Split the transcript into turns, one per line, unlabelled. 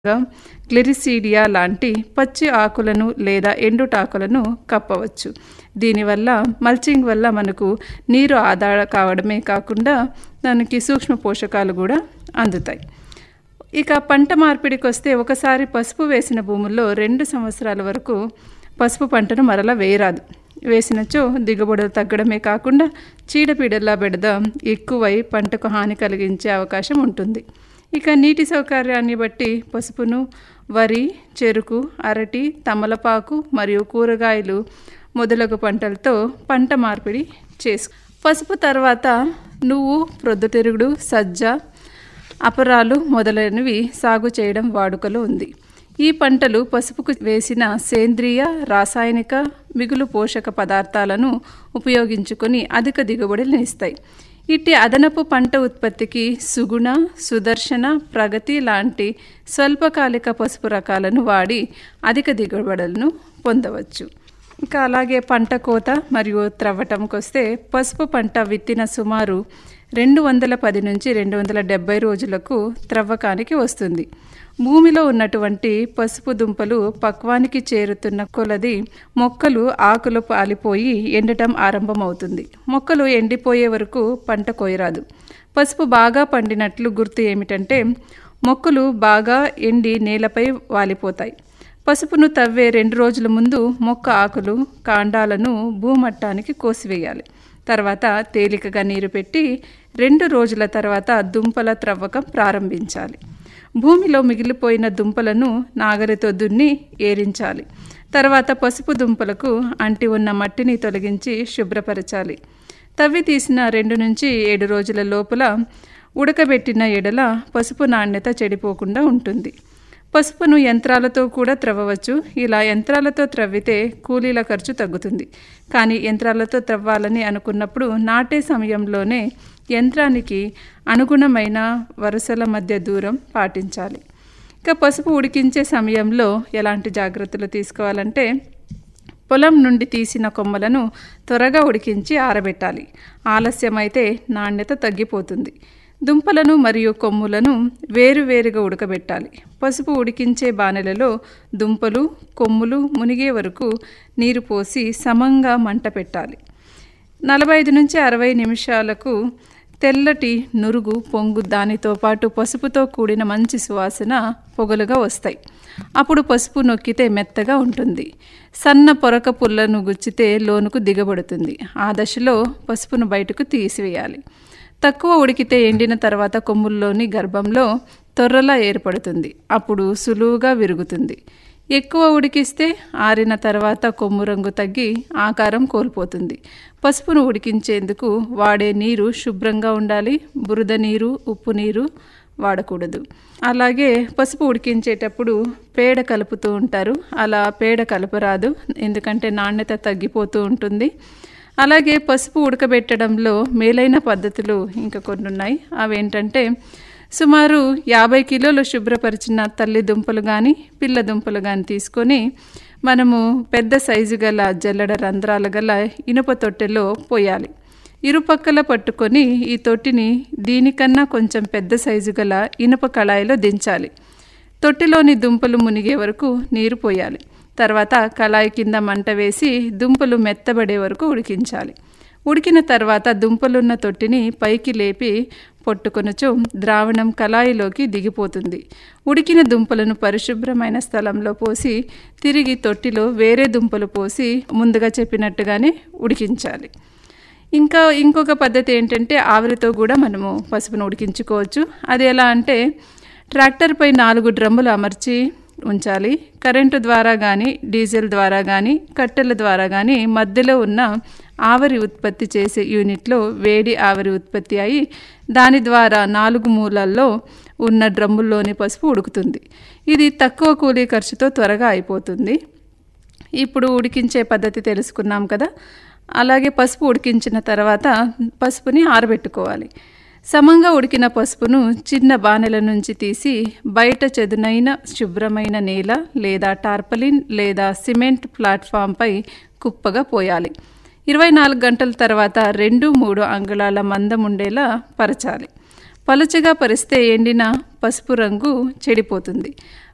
గ్లిరిసీడియా లాంటి పచ్చి ఆకులను లేదా ఎండుటాకులను కప్పవచ్చు దీనివల్ల మల్చింగ్ వల్ల మనకు నీరు ఆదా కావడమే కాకుండా దానికి సూక్ష్మ పోషకాలు కూడా అందుతాయి ఇక పంట మార్పిడికి వస్తే ఒకసారి పసుపు వేసిన భూముల్లో రెండు సంవత్సరాల వరకు పసుపు పంటను మరలా వేయరాదు వేసినచో దిగుబడులు తగ్గడమే కాకుండా చీడపీడల బెడద ఎక్కువై పంటకు హాని కలిగించే అవకాశం ఉంటుంది ఇక నీటి సౌకర్యాన్ని బట్టి పసుపును వరి చెరుకు అరటి తమలపాకు మరియు కూరగాయలు మొదలగు పంటలతో పంట మార్పిడి చేసు పసుపు తర్వాత నువ్వు ప్రొద్దుతిరుగుడు సజ్జ అపరాలు మొదలైనవి సాగు చేయడం వాడుకలో ఉంది ఈ పంటలు పసుపుకు వేసిన సేంద్రియ రాసాయనిక మిగులు పోషక పదార్థాలను ఉపయోగించుకొని అధిక దిగుబడులను ఇస్తాయి ఇట్టి అదనపు పంట ఉత్పత్తికి సుగుణ సుదర్శన ప్రగతి లాంటి స్వల్పకాలిక పసుపు రకాలను వాడి అధిక దిగుబడులను పొందవచ్చు ఇంకా అలాగే పంట కోత మరియు త్రవ్వటంకి వస్తే పసుపు పంట విత్తిన సుమారు రెండు వందల పది నుంచి రెండు వందల డెబ్బై రోజులకు త్రవ్వకానికి వస్తుంది భూమిలో ఉన్నటువంటి పసుపు దుంపలు పక్వానికి చేరుతున్న కొలది మొక్కలు ఆకులు పాలిపోయి ఎండటం ఆరంభమవుతుంది మొక్కలు ఎండిపోయే వరకు పంట కోయరాదు పసుపు బాగా పండినట్లు గుర్తు ఏమిటంటే మొక్కలు బాగా ఎండి నేలపై వాలిపోతాయి పసుపును తవ్వే రెండు రోజుల ముందు మొక్క ఆకులు కాండాలను భూమట్టానికి కోసివేయాలి తర్వాత తేలికగా నీరు పెట్టి రెండు రోజుల తర్వాత దుంపల త్రవ్వకం ప్రారంభించాలి భూమిలో మిగిలిపోయిన దుంపలను నాగలితో దున్ని ఏరించాలి తర్వాత పసుపు దుంపలకు అంటి ఉన్న మట్టిని తొలగించి శుభ్రపరచాలి తవ్వి తీసిన రెండు నుంచి ఏడు రోజుల లోపల ఉడకబెట్టిన ఎడల పసుపు నాణ్యత చెడిపోకుండా ఉంటుంది పసుపును యంత్రాలతో కూడా త్రవ్వవచ్చు ఇలా యంత్రాలతో త్రవ్వితే కూలీల ఖర్చు తగ్గుతుంది కానీ యంత్రాలతో త్రవ్వాలని అనుకున్నప్పుడు నాటే సమయంలోనే యంత్రానికి అనుగుణమైన వరుసల మధ్య దూరం పాటించాలి ఇక పసుపు ఉడికించే సమయంలో ఎలాంటి జాగ్రత్తలు తీసుకోవాలంటే పొలం నుండి తీసిన కొమ్మలను త్వరగా ఉడికించి ఆరబెట్టాలి ఆలస్యమైతే నాణ్యత తగ్గిపోతుంది దుంపలను మరియు కొమ్ములను వేరువేరుగా ఉడకబెట్టాలి పసుపు ఉడికించే బాణెలలో దుంపలు కొమ్ములు మునిగే వరకు నీరు పోసి సమంగా మంట పెట్టాలి నలభై ఐదు నుంచి అరవై నిమిషాలకు తెల్లటి నురుగు పొంగు దానితో పాటు పసుపుతో కూడిన మంచి సువాసన పొగలుగా వస్తాయి అప్పుడు పసుపు నొక్కితే మెత్తగా ఉంటుంది సన్న పొరక పుల్లను గుచ్చితే లోనుకు దిగబడుతుంది ఆ దశలో పసుపును బయటకు తీసివేయాలి తక్కువ ఉడికితే ఎండిన తర్వాత కొమ్ముల్లోని గర్భంలో తొర్రలా ఏర్పడుతుంది అప్పుడు సులువుగా విరుగుతుంది ఎక్కువ ఉడికిస్తే ఆరిన తర్వాత కొమ్ము రంగు తగ్గి ఆకారం కోల్పోతుంది పసుపును ఉడికించేందుకు వాడే నీరు శుభ్రంగా ఉండాలి బురద నీరు ఉప్పు నీరు వాడకూడదు అలాగే పసుపు ఉడికించేటప్పుడు పేడ కలుపుతూ ఉంటారు అలా పేడ కలపరాదు ఎందుకంటే నాణ్యత తగ్గిపోతూ ఉంటుంది అలాగే పసుపు ఉడకబెట్టడంలో మేలైన పద్ధతులు ఇంకా కొన్ని ఉన్నాయి అవి ఏంటంటే సుమారు యాభై కిలోలు శుభ్రపరిచిన తల్లి దుంపలు కానీ పిల్ల దుంపలు కానీ తీసుకొని మనము పెద్ద సైజు గల జల్లెడ రంధ్రాలు గల ఇనుప తొట్టెలో పోయాలి ఇరుపక్కల పట్టుకొని ఈ తొట్టిని దీనికన్నా కొంచెం పెద్ద సైజు గల ఇనుప కళాయిలో దించాలి తొట్టిలోని దుంపలు మునిగే వరకు నీరు పోయాలి తర్వాత కళాయి కింద మంట వేసి దుంపలు మెత్తబడే వరకు ఉడికించాలి ఉడికిన తర్వాత దుంపలున్న తొట్టిని పైకి లేపి పొట్టుకొనచు ద్రావణం కళాయిలోకి దిగిపోతుంది ఉడికిన దుంపలను పరిశుభ్రమైన స్థలంలో పోసి తిరిగి తొట్టిలో వేరే దుంపలు పోసి ముందుగా చెప్పినట్టుగానే ఉడికించాలి ఇంకా ఇంకొక పద్ధతి ఏంటంటే ఆవిరితో కూడా మనము పసుపును ఉడికించుకోవచ్చు అది ఎలా అంటే ట్రాక్టర్పై నాలుగు డ్రమ్ములు అమర్చి ఉంచాలి కరెంటు ద్వారా కానీ డీజిల్ ద్వారా కానీ కట్టెల ద్వారా కానీ మధ్యలో ఉన్న ఆవిరి ఉత్పత్తి చేసే యూనిట్లో వేడి ఆవిరి ఉత్పత్తి అయి దాని ద్వారా నాలుగు మూలల్లో ఉన్న డ్రమ్ముల్లోని పసుపు ఉడుకుతుంది ఇది తక్కువ కూలీ ఖర్చుతో త్వరగా అయిపోతుంది ఇప్పుడు ఉడికించే పద్ధతి తెలుసుకున్నాం కదా అలాగే పసుపు ఉడికించిన తర్వాత పసుపుని ఆరబెట్టుకోవాలి సమంగా ఉడికిన పసుపును చిన్న బాణెల నుంచి తీసి బయట చెదునైన శుభ్రమైన నేల లేదా టార్పలిన్ లేదా సిమెంట్ ప్లాట్ఫామ్పై కుప్పగా పోయాలి ఇరవై నాలుగు గంటల తర్వాత రెండు మూడు అంగుళాల మందం ఉండేలా పరచాలి పలుచగా పరిస్తే ఎండిన పసుపు రంగు చెడిపోతుంది